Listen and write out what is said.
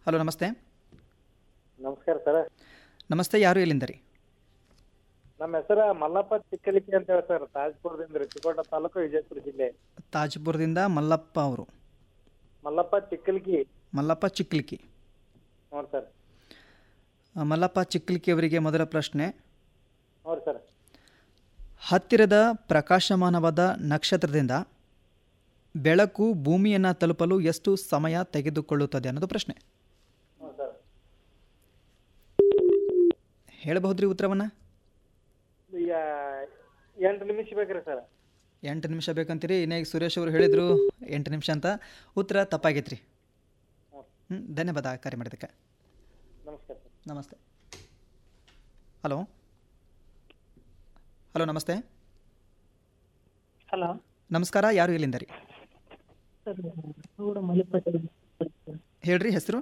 hello ನಮಸ್ತೆ ನಮಸ್ಕಾರ sir ನಮಸ್ತೆ ಯಾರು ಎಲ್ಲಿಂದ ರೀ ನಮ್ಮ ಹೆಸರು ಮಲ್ಲಪ್ಪ ಚಿಕ್ಕಲಿಕ್ಕಿ ಅಂತ ಹೇಳಿ ಸರ್ ತಾಜ್ಪುರದಿಂದ ರೀ ಚಿಕ್ಕೋಟ ತಾಲೂಕು ವಿಜಯಪುರ ಜಿಲ್ಲೆ ತಾಜ್ಪುರದಿಂದ ಮಲ್ಲಪ್ಪ ಅವರು ಮಲ್ಲಪ್ಪ ಚಿಕ್ಕಲಿಕ್ಕಿ ಮಲ್ಲಪ್ಪ ಚಿಕ್ಲಿಕ್ಕಿ ಹ್ಞೂ ಸರ್ ಆ, ಮಲ್ಲಪ್ಪ ಚಿಕ್ಲಿಕ್ಕಿ ಅವರಿಗೆ ಮೊದಲ ಪ್ರಶ್ನೆ ಹ್ಞೂ ಸರ್ ಹತ್ತಿರದ ಪ್ರಕಾಶಮಾನವಾದ ನಕ್ಷತ್ರದಿಂದ ಬೆಳಕು ಭೂಮಿಯನ್ನು ತಲುಪಲು ಎಷ್ಟು ಸಮಯ ತೆಗೆದುಕೊಳ್ಳುತ್ತದೆ ಅನ್ನೋದು ಪ್ರಶ್ನೆ ಹ್ಞೂ ಸರ್ ಹೇಳಬಹುದ್ರಿ ಉತ್ತರವನ್ನು ಈಗ ಎಂಟು ನಿಮಿಷ ಬೇಕ್ರಿ ಸರ್ ಎಂಟು ನಿಮಿಷ ಬೇಕಂತೀರಿ ಇನ್ನೇ ಈಗ ಸುರೇಶ್ ಅವರು ಹೇಳಿದರು ಎಂಟು ನಿಮಿಷ ಅಂತ ಉತ್ತರ ತಪ್ಪಾಗೈತ್ರಿ ಹ್ಞೂ ಧನ್ಯವಾದ ಕರೆ ಮಾಡಿದ್ದಕ್ಕೆ ನಮಸ್ಕಾರ ಸರ್ ನಮಸ್ತೆ ಹಲೋ ಹಲೋ ನಮಸ್ತೆ ಹಲೋ ನಮಸ್ಕಾರ ಯಾರು ಎಲ್ಲಿಂದ ರೀ ಸರ್ ಗೌಡ ಮಲ್ಲಿಪತಿ ಹೇಳ್ರಿ ಹೆಸರು